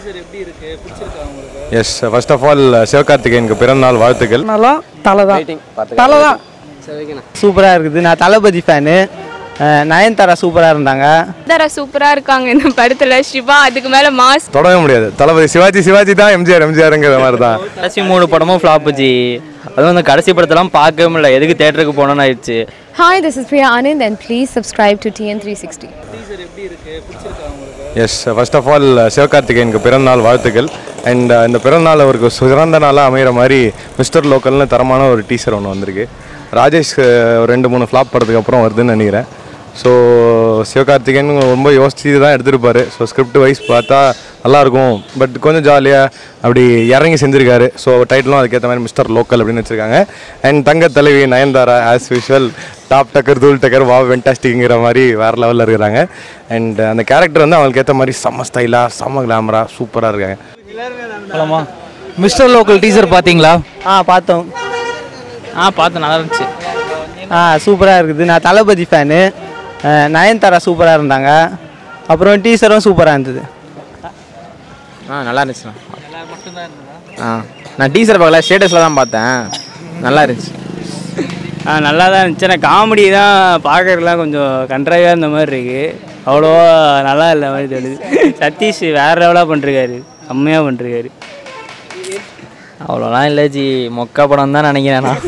Teaser எப்படி இருக்கு பிடிச்சிருக்கா உங்களுக்கு எஸ் ஃபர்ஸ்ட் ஆஃப் ஆல் சிவகார்த்திகேயனுக்கு பிறந்தநாள் வாழ்த்துக்கள் நல்லா தலை தான் தலை தான் சூப்பராக இருக்குது நான் தளபதி ஃபேனு நயன்தாரா சூப்பராக இருந்தாங்க தர சூப்பரா இருக்காங்க இந்த படத்துல சிவா அதுக்கு மேல மாஸ் தொடவே முடியாது தளபதி சிவாஜி சிவாஜி தான் எம்ஜிஆர் எம்ஜிஆருங்கிற மாதிரி தான் கடைசி மூணு படமும் ஃப்ளாப் ஜி அதுவும் அந்த கடைசி படத்தெல்லாம் பார்க்கவே முடியல எதுக்கு தேட்டருக்கு போனோன்னு ஆயிடுச்சு Hi, this is Priya Anand, and please subscribe to TN360. Teaser எப்படி இருக்கு பிடிச்சிருக்கா உங்களுக்கு எஸ் ஃபர்ஸ்ட் ஆஃப் ஆல் சிவகார்த்திகேயனுக்கு பிறந்தநாள் வாழ்த்துக்கள் அண்ட் இந்த பிறந்தநாள் அவருக்கு சிறந்த நாளாக அமைகிற மாதிரி மிஸ்டர் லோக்கல்னு தரமான ஒரு டீசர் ஒன்று வந்திருக்கு ராஜேஷ் அஹ், ஒரு ரெண்டு மூணு ஃப்ளாப் படத்துக்கு அப்புறம் வருதுன்னு நினைக்கிறேன் ஸோ சிவகார்த்திகேயன் ரொம்ப யோசிச்சு தான் எடுத்திருப்பாரு ஸோ ஸ்கிரிப்ட் வைஸ் பார்த்தா நல்லாயிருக்கும் பட் கொஞ்சம் ஜாலியாக அப்படி இறங்கி செஞ்சுருக்காரு ஸோ டைட்டிலும் அதுக்கேற்ற மாதிரி மிஸ்டர் லோக்கல் அப்படின்னு வச்சுருக்காங்க அண்ட் தங்க தலைவி நயன்தாரா ஆஸ் யூஷுவல் டாப் டக்கர் தூள் டக்கர் வா வென்டாஸ்டிக்ங்கிற மாதிரி வேறு லெவலில் இருக்கிறாங்க அண்ட் அந்த கேரக்டர் வந்து அவங்களுக்கு ஏற்ற மாதிரி செம்ம ஸ்டைலாக செம்ம கிளாமராக சூப்பராக இருக்காங்க போலாமா மிஸ்டர் லோக்கல் டீசர் பார்த்தீங்களா ஆ பார்த்தோம் ஆ பார்த்தேன் நல்லா இருந்துச்சு ஆ சூப்பராக இருக்குது நான் தளபதி ஃபேனு நயன்தாரா சூப்பராக இருந்தாங்க அப்புறம் டீசரும் சூப்பராக இருந்தது ஆ நல்லா இருந்துச்சுண்ணா ஆ நான் டீசர் பார்க்கல ஸ்டேட்டஸில் தான் பார்த்தேன் நல்லா இருந்துச்சு ஆ நல்லா தான் இருந்துச்சு ஆனால் காமெடி தான் பார்க்கறதுலாம் கொஞ்சம் கன்றாவியாக இருந்த மாதிரி இருக்குது அவ்வளோவா நல்லா இல்லை மாதிரி தோணுது சதீஷ் வேறு லெவலாக பண்ணிருக்காரு செம்மையாக பண்ணிருக்காரு அவ்வளோலாம் இல்லை ஜி மொக்க படம் தான் நினைக்கிறேன் நான்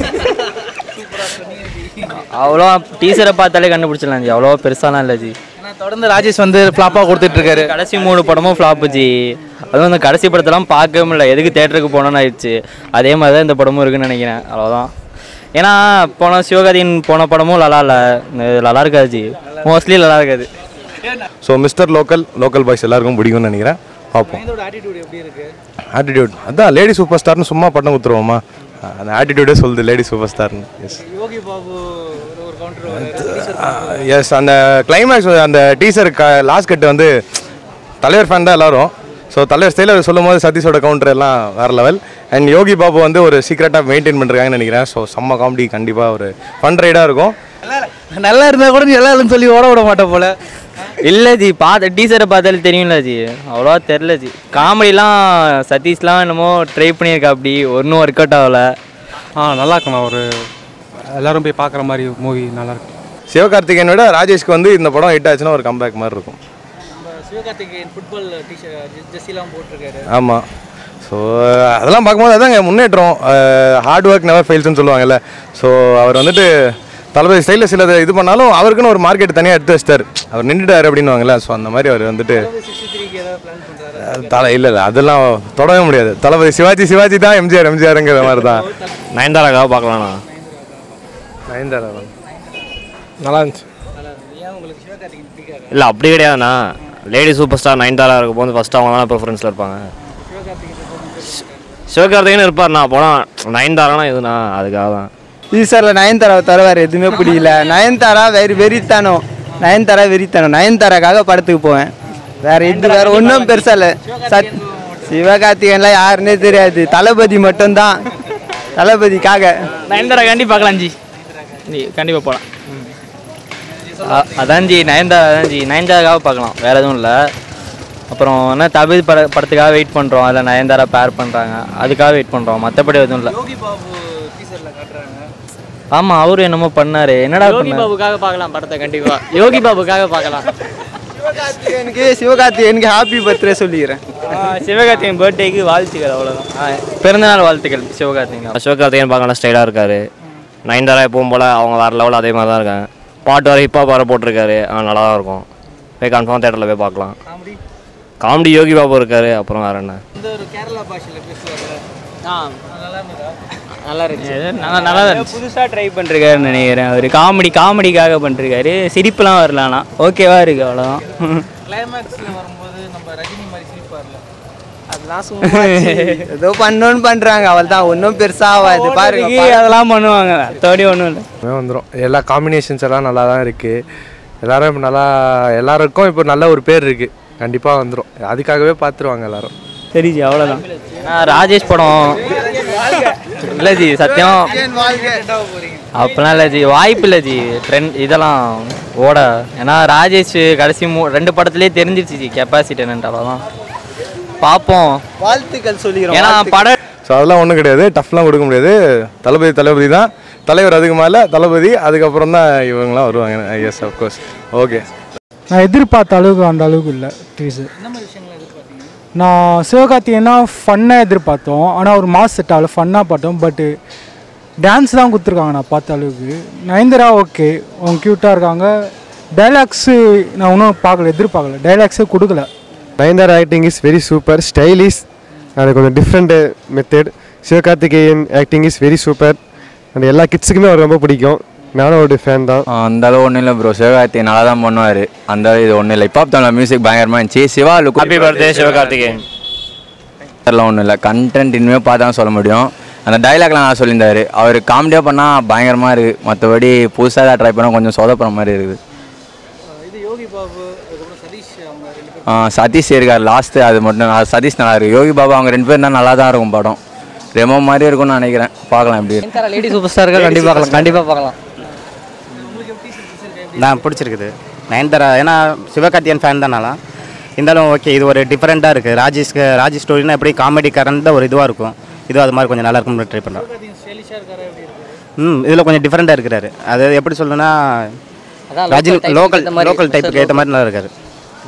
அவ்வளோ டீசரை பார்த்தாலே கண்டுபிடிச்சிடலாம் ஜி அவ்வளோ பெருசாலாம் இல்லை ஜி ஏன்னா தொடர்ந்து ராஜேஷ் வந்து ஃப்ளாப்பாக கொடுத்துட்டு இருக்காரு கடைசி மூணு படமும் ஃப்ளாப் ஜி அதுவும் அந்த கடைசி படத்தெல்லாம் பார்க்கவே முடியல எதுக்கு தேட்டருக்கு போனோன்னு ஆயிடுச்சு அதே மாதிரி தான் இந்த படமும் இருக்குன்னு நினைக்கிறேன் அவ்வளோதான் ஏன்னா போன சிவகார்த்தியின் போன படமும் நல்லா இல்லை இது நல்லா இருக்காது ஜி மோஸ்ட்லி நல்லா இருக்காது so mister local local boys எல்லாருக்கும் பிடிக்கும்னு நினைக்கிறேன் பார்ப்போம் இதோட ஆட்டிடியூட் எப்படி இருக்கு ஆட்டிடியூட் அதான் லேடி சூப்பர் ஸ்டார்னு சும்மா பட்டம் குத்துருவோமா அந்த ஆட்டிடியூடே சொல்லுது லேடி சூப்பர் ஸ்டார்னு எஸ் யோகி பாபு ஒரு- ஒரு கவுண்டர் எஸ் அந்த கிளைமேக்ஸ் அந்த டீசர் க லாஸ்ட் கட்டு வந்து தலைவர் ஃபேன் தான் எல்லாரும் ஸோ தலைவர் ஸ்டைலில் சொல்லும் போது சதீஷோட கவுண்டர் எல்லாம் வேறு லெவல் அண்ட் யோகி பாபு வந்து ஒரு சீக்ரெட்டாக மெயின்டைன் பண்ணுறாங்கன்னு நினைக்கிறேன் ஸோ செம்ம காமெடி கண்டிப்பாக ஒரு ஃபன் ரைடாக இருக்கும் நல்லா இருந்தால் கூட நீ நல்லா இல்லைன்னு சொல்லி ஓட விட மாட்டேன் போல இல்லை ஜி பார்த்த டீசரை பார்த்தாலே தெரியும்ல ஜி அவ்வளோவா தெரில ஜி காமெடிலாம் சதீஷ்லாம் என்னமோ ட்ரை பண்ணியிருக்கா அப்படி ஒன்றும் ஒர்க் அவுட் ஆகலை ஆ நல்லா இருக்குண்ணா ஒரு எல்லாரும் போய் பார்க்குற மாதிரி மூவி நல்லா இருக்கு சிவகார்த்திகேயனை விட ராஜேஷ்க்கு வந்து இந்த படம் ஹிட் ஆச்சுன்னா ஒரு கம்பேக் மாதிரி இருக்கும் நம்ம சிவகார்த்திகேயன் ஃபுட்பால் டிஷர்ட் ஜெர்சிலாம் போட்டிருக்காரு ஆமாம் ஸோ அதெல்லாம் பார்க்கும்போது அதாங்க முன்னேற்றம் ஹார்ட் ஒர்க் நெவர் ஃபெயில்ஸ்னு சொல்லுவாங்கல்ல ஸோ அவர் வந்துட்டு தளபதி ஸ்டைலில் சிலது இது பண்ணாலும் அவருக்குன்னு ஒரு மார்க்கெட் தனியாக எடுத்து வச்சிட்டார் அவர் நின்றுட்டார் அப்படின்னுவாங்கல்ல ஸோ அந்த மாதிரி அவர் வந்துட்டு சிக்ஸ்டி த்ரீக்கு ஏதாவது பிளான் பண்ணுறாரு அஹ், தலை இல்லை இல்லை அதெல்லாம் தொடவே முடியாது தளபதி சிவாஜி சிவாஜி தான் எம்ஜிஆர் எம்ஜிஆருங்கிற மாதிரி தான் நயன்தாராக்காக பார்க்கலாண்ணா நயன்தாரா நல்லா இருந்துச்சு ஏன் உங்களுக்கு சிவகார்த்திகேயன் பிடிக்காது இல்லை அப்படி கிடையாதுண்ணா லேடி சூப்பர் ஸ்டார் நயன்தாரா இருக்கும் போது ஃபஸ்ட்டு அவங்க தான் ப்ரிஃபரன்ஸில் இருப்பாங்க சிவகார்த்திகேயன் இருப்பார்ண்ணா போனால் நயன்தாரானா எதுண்ணா அதுக்காக தான் டீசரில் நயன்தாராவை தவிர வேறு எதுவுமே பிடிக்கல நயன்தாரா வெறி வெறித்தனம் நயன்தாரா வெறித்தனம் நயன்தாராக்காக படத்துக்கு போவேன் வேற எது வேற ஒன்றும் பெருசா இல்லை சத் சிவகார்த்திகேயன்லாம் யாருன்னே தெரியாது தளபதி மட்டும்தான் தளபதிக்காக நயன்தாரா கண்டி பார்க்கலாம் ஜி ஜி கண்டிப்பாக போகலாம் அ- அதான் ஜி நயன்தாரா தான் ஜி நயன்தாராக்காக பார்க்கலாம் வேறு எதுவும் இல்லை அப்புறம் என்ன தபிது பட படத்துக்காக வெயிட் பண்ணுறோம் அதில் நயன்தாரா பேர் பண்ணுறாங்க அதுக்காக வெயிட் பண்ணுறோம் மற்றபடி எதுவும் இல்லை யோகி பாபு டீசரில் காட்டுறாங்க ஆமாம் அவரும் என்னமோ பண்ணாரு என்னடா யோகி பண்ணாரு பாபுக்காக பார்க்கலாம் படத்தை கண்டிப்பாக யோகி பாபுக்காக பார்க்கலாம் சிவகார்த்திகேயனுக்கு சிவகார்த்திகேயனுக்கு ஹாப்பி பர்த்டே சொல்லிக்கிறேன் சிவகார்த்திகேயன் பர்த்டேக்கு வாழ்த்துக்கள் அவ்வளோதான் பிறந்தநாள் வாழ்த்துக்கள் சிவகார்த்திகேயன் சிவகார்த்திகேயன் பார்க்கலாம் ஸ்டைலாக இருக்காரு நயன்தாரா எப்பவும் போல் அவங்க வேறு லெவல் அதே மாதிரி தான் இருக்காங்க பாட்டு வர ஹிப்பாப் வர போட்டிருக்காரு ஆ நல்லா தான் இருக்கும் போய் கன்ஃபார்ம் தேட்டரில் போய் பார்க்கலாம் காமெடி காமெடி யோகி பாபு இருக்காரு அப்புறம் வேறு என்ன இந்த ஒரு கேரளா பாஷையில் பேசுவாங்க ஆ நல்லா இருந்ததா நல்லா இருந்துச்சு நல்லா நல்லா தான் இருந்துச்சு புதுசாக ட்ரை பண்ணிருக்காருன்னு நினைக்கிறேன் அவர் காமெடி காமெடிக்காக பண்ணிருக்காரு சிரிப்புலாம் வரல ஆனால் ஓகேவா இருக்கு அவ்வளோதான் கிளைமேக்ஸில் வரும்போது நம்ம ரஜினி மாதிரி சிரிப்பார்ல அதெல்லாம் சும்மா ஏதோ பண்ணோன்னு பண்றாங்க அவள் தான் ஒன்றும் பெருசா ஆகாது பாருங்க பாருங்க அதெல்லாம் பண்ணுவாங்க தோடி ஒன்றும் இல்லை வந்துடும் எல்லா காம்பினேஷன்ஸ் எல்லாம் நல்லா தான் இருக்குது எல்லாரும் இப்போ நல்லா எல்லாருக்கும் இப்போ நல்ல ஒரு பேர் இருக்குது கண்டிப்பாக வந்துடும் அதுக்காகவே பார்த்துருவாங்க எல்லாரும் சரி ஜி அவ்வளோதான் ராஜேஷ் படம் இல்லை ஜி சத்தியம் அப்பெல்லாம் இல்லை ஜி வாய்ப்பு இல்லை ஜி ட்ரெண்ட் இதெல்லாம் ஓட ஏன்னா ராஜேஷ் கடைசி மூ ரெண்டு படத்துலேயே தெரிஞ்சிருச்சு ஜி கெப்பாசிட்டி என்னன்ட்டு அவ்வளோதான் பார்ப்போம் வாழ்த்துக்கள் சொல்லிக்கிறோம் ஏன்னா படம் ஸோ அதெல்லாம் ஒன்றும் கிடையாது டஃப்லாம் கொடுக்க முடியாது தளபதி தளபதி தான் தலைவர் அதுக்கு மேலே தளபதி அதுக்கப்புறம் தான் இவங்களாம் வருவாங்க எஸ் அஃப்கோர்ஸ் ஓகே நான் எதிர்பார்த்த அளவுக்கு அந்த அளவுக்கு இல்லை டீசர் நான் சிவகார்த்திகேயனா ஃபன்னாக எதிர்பார்த்தோம் ஆனால் ஒரு மாஸ் செட் ஆகல ஃபன்னாக பார்த்தோம் பட்டு டான்ஸ் தான் கொடுத்துருக்காங்க நான் பார்த்த அளவுக்கு நயன்தரா ஓகே அவங்க க்யூட்டாக இருக்காங்க டைலாக்ஸு நான் இன்னும் பார்க்கல எதிர்பார்க்கல டைலாக்ஸே கொடுக்கல Nayanthara acting is very super stylish அது கொஞ்சம் different method Sivakarthikeyan acting is very super அந்த எல்லா கிட்ஸுக்குமே அவர் ரொம்ப பிடிக்கும் நானும் அவருடைய ஃபேன் தான் அந்த அளவு ஒன்றும் இல்லை ப்ரோ சிவகார்த்தி நல்லா தான் பண்ணுவார் அந்த அளவு இது ஒன்றும் இல்லை இப்போ தமிழ் மியூசிக் பயங்கரமாக இருந்துச்சு Siva look Happy birthday, Sivakarthikeyan. அதெல்லாம் ஒன்றும் இல்லை கண்டென்ட் இனிமேல் பார்த்தா தான் சொல்ல முடியும் அந்த டைலாக்லாம் நான் சொல்லியிருந்தாரு அவர் காமெடியாக பண்ணால் பயங்கரமாக இருக்குது மற்றபடி புதுசாக ட்ரை பண்ணால் கொஞ்சம் சொதப்புற மாதிரி இருக்குது இது யோகி பாபு அதுக்கப்புறம் சதீஷ் அவங்க ரெண்டு பேரும் ஆ, சதீஷ் இருக்கார் லாஸ்ட்டு அது மட்டும் அது சதீஷ் நல்லா இருக்கு யோகி பாபா அவங்க ரெண்டு பேரும் தான் நல்லா தான் இருக்கும் படம் ரெமோ மாதிரி இருக்கும்னு நினைக்கிறேன் பார்க்கலாம் எப்படி இருக்கு. லேடி சூப்பர் ஸ்டார்கள் கண்டிப்பாக பார்க்கலாம் கண்டிப்பாக பார்க்கலாம் நான் பிடிச்சிருக்குது நயன்தாரா ஏன்னா சிவகார்த்தியன் ஃபேன் தானாலாம் இருந்தாலும் ஓகே இது ஒரு டிஃப்ரெண்ட்டாக இருக்குது ராஜேஷ்க்கு ராஜேஷ் ஸ்டோரினா எப்படி காமெடி கரண்ட ஒரு இதுவாக இருக்கும் இதுவும் அது மாதிரி கொஞ்சம் நல்லா இருக்கும்னு ட்ரை பண்ணுறேன் ஸ்டைலிஷாக இருக்காரா எப்படி இருக்கு ம் இதில் கொஞ்சம் டிஃப்ரெண்ட்டாக இருக்கிறாரு அது எப்படி சொல்லணும்னா அதான் ராஜின் local type லோக்கல் ஏத்த மாதிரி லோக்கல் டைப்புக்கு ஏற்ற மாதிரி நல்லா இருக்காரு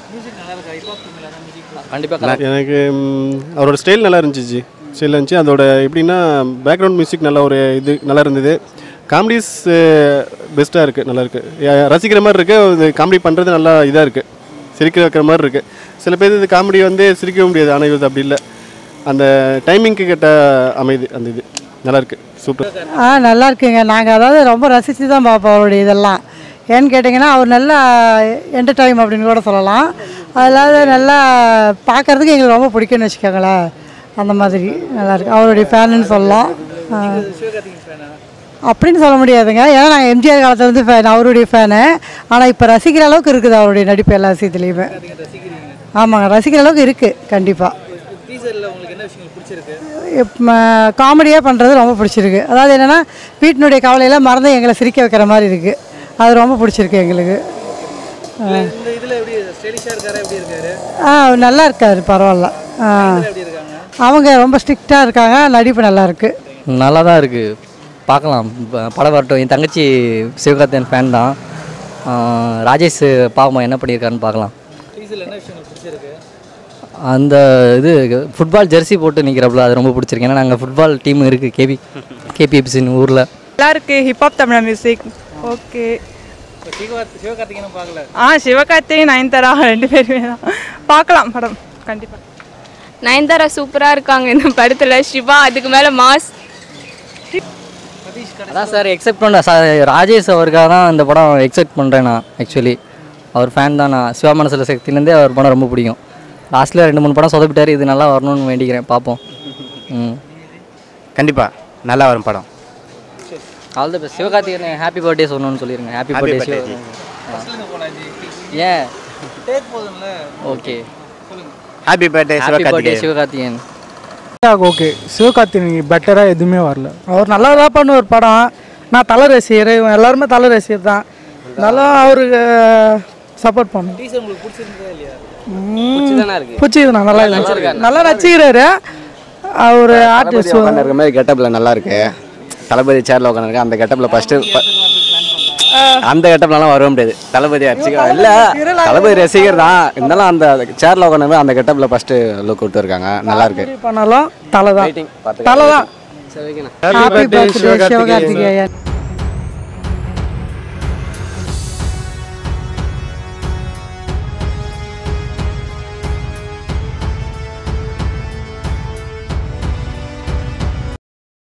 கண்டிப்பாக எனக்கு ம், அவரோட ஸ்டைல் நல்லா இருந்துச்சு ஸ்டைல் இருந்துச்சு அதோட எப்படின்னா பேக்ரவுண்ட் மியூசிக் நல்ல ஒரு இது நல்லா இருந்தது காமெடிஸ் பெஸ்ட்டாக இருக்குது நல்லா இருக்குது ரசிக்கிற மாதிரி இருக்குது இது காமெடி பண்ணுறது நல்லா இதாக இருக்குது சிரிக்க வைக்கிற மாதிரி இருக்குது சில பேர் இது காமெடி வந்து சிரிக்கவே முடியாது ஆனால் இது அப்படி இல்லை அந்த டைமிங்க்கு கிட்ட அமையுது அந்த இது நல்லா இருக்கு சூப்பர் ஆ நல்லா இருக்குங்க நாங்கள் அதாவது ரொம்ப ரசித்து தான் பார்ப்போம் அவருடைய இதெல்லாம் ஏன்னு கேட்டிங்கன்னா அவர் நல்லா என்டர்டைம் அப்படின்னு கூட சொல்லலாம் அதாவது நல்லா பார்க்கறதுக்கு எங்களுக்கு ரொம்ப பிடிக்கும்னு வச்சுக்கோங்களேன் அந்த மாதிரி நல்லா இருக்கு அவருடைய ஃபேனுன்னு சொல்லலாம் ஆ. அப்படின்னு சொல்ல முடியாதுங்க ஏன்னா நாங்கள் எம்ஜிஆர் காலத்துலேருந்து ஃபேன் அவருடைய ஃபேனு ஆனால் இப்போ ரசிக்கிற அளவுக்கு இருக்குது அவருடைய நடிப்பு எல்லா விஷயத்துலையுமே ஆமாங்க ரசிக்கிற அளவுக்கு இருக்குது கண்டிப்பாக டீசரில் உங்களுக்கு என்ன விஷயங்கள் பிடிச்சிருக்கு காமெடியாக பண்ணுறது ரொம்ப பிடிச்சிருக்கு அதாவது என்னென்னா வீட்டினுடைய கவலையெல்லாம் மறந்து எங்களை சிரிக்க வைக்கிற மாதிரி இருக்குது அது ரொம்ப பிடிச்சிருக்கு எங்களுக்கு ஆ. இந்த இதில் எப்படி ஸ்டைலிஷாக இருக்காரா எப்படி இருக்காரு ஆ நல்லா இருக்காரு பரவாயில்ல ஆ எப்படி இருக்காங்க அவங்க ரொம்ப ஸ்ட்ரிக்டாக இருக்காங்க நடிப்பு நல்லா இருக்கு நல்லா தான் இருக்குது பார்க்கலாம் ப- படம் வரட்டும் என் தங்கச்சி சிவகார்த்தியன் ஃபேன் தான் ஆஹ் ராஜேஷ் பாவம் என்ன பண்ணியிருக்காருன்னு பார்க்கலாம் டீசரில் என்ன விஷயங்கள் பிடிச்சிருக்கு அந்த இது ஃபுட்பால் ஜெர்சி போட்டு நிற்கிறப்பல அது ரொம்ப பிடிச்சிருக்கு ஏன்னா நாங்கள் ஃபுட்பால் டீம் இருக்குது கேபி கேபிஎஃப்சின்னு ஊரில் நல்லா இருக்கு ஹிப்ஹாப் தமிழ் மியூசிக் ஓகே இப்போ சிவகார்த்தி சிவகார்த்திகேயனும் பார்க்கல ஆ சிவகார்த்திகேயன் நயன்தாரா ரெண்டு பேருமே தான் பார்க்கலாம் படம் கண்டிப்பாக நயன்தாரா சூப்பராக இருக்காங்க இந்த படத்தில் சிவா அதுக்கு மேலே மாஸ் அதான் சார் எக்ஸெப்ட் பண்ண சார் ராஜேஷ் அவருக்காக தான் இந்த படம் எக்ஸெப்ட் பண்ணுறேன் நான் ஆக்சுவலி அவர் ஃபேன் தான் நான் சிவா மனசில் சக்திலேருந்தே அவர் படம் ரொம்ப பிடிக்கும் லாஸ்ட்டில் ரெண்டு மூணு படம் சொதப்பிட்டார் இது நல்லா வரணும்னு வேண்டிக்கிறேன் பார்ப்போம் ம் கண்டிப்பாக நல்லா வரும் படம் all the best Sivakarthikeyan happy birthday சொல்லணும்னு சொல்லிருங்க happy Happy birthday birthday, ji. ஏன் டேக் போதும்ல okay happy birthday happy birthday Sivakarthikeyan Sivakarthikeyan okay Sivakarthikeyan பெட்டராக எதுவுமே வரல அவர் நல்லா தான் பண்ணுவார் படம் நான் தலை ரசிகர் இவன் எல்லாருமே தலை ரசிகர் தான் நல்லா அவருக்கு சப்போர்ட் பண்ணும் டீசர் உங்களுக்கு பிடிச்சிருந்ததா இல்லையா பிடிச்சிதுண்ணா நல்லா நடிச்சிருக்காரு. நல்லா நடிச்சுக்கிறாரு அவர் ஆர்டிஸ்ட் உட்காந்துருக்க மாதிரி கெட்டப்பில் நல்லா இருக்கு தளபதி சேர்ல உட்காந்துருக்க அந்த கெட்டப்பில் ஃபஸ்ட்டு அந்த கெட்டப்லாம் வர முடியாது தளபதி அடிச்சுக்க இல்லை தளபதி ரசிகர் தான் இருந்தாலும் அந்த சேர்ல உட்காந்து அந்த கெட்டப்பில் ஃபஸ்ட்டு லுக் விட்டு இருக்காங்க நல்லா இருக்கு பண்ணாலும் தலை தான் தலை தான் சரி ஹாப்பி பர்த்டே சிவகார்த்திகேயன்